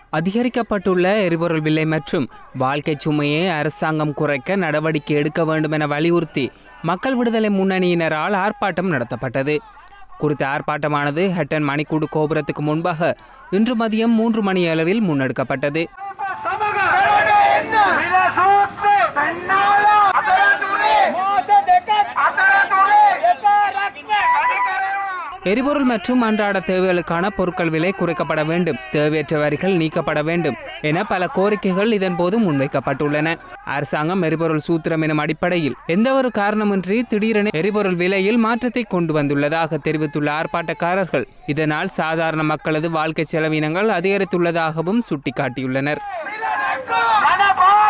அதிகரிக்கப்பட்டுள்ள எரிபொருள் விலை மற்றும் வாழ்க்கை சுமையை அரசாங்கம் குறைக்க நடவடிக்கை எடுக்க வேண்டும் என வலியுறுத்தி மக்கள் விடுதலை முன்னணியினரால் ஆர்ப்பாட்டம் நடத்தப்பட்டது குறித்த ஆர்ப்பாட்டமானது ஹட்டன் மணிக்கூடு கோபுரத்துக்கு முன்பாக இன்று மதியம் மூன்று மணி அளவில் முன்னெடுக்கப்பட்டது සමග විලසූත්‍රය පෙන්නාලා අතරතුරේ මාස දෙකක් අතරතුරේ දෙපාරක්ම වැඩි කරනවා எரிபொருள் மற்றும் அன்றாட தேவைகளுக்கான பொருட்கள் விலை குறைக்கப்பட வேண்டும் தேவையற்ற வரிகள் நீக்கப்பட வேண்டும் என பல கோரிக்கைகள் இதன்போது முன்வைக்கப்பட்டுள்ளன அரசாங்கம் எரிபொருள் சூத்திரம் எனும் அடிப்படையில் எந்தவொரு காரணமின்றி திடீரென எரிபொருள் விலையில் மாற்றத்தை கொண்டு வந்துள்ளதாக தெரிவித்துள்ள ஆர்ப்பாட்டக்காரர்கள் இதனால் சாதாரண மக்களது வாழ்க்கை செலவினங்கள் அதிகரித்துள்ளதாகவும் சுட்டிக்காட்டியுள்ளனர் ජනපාලනය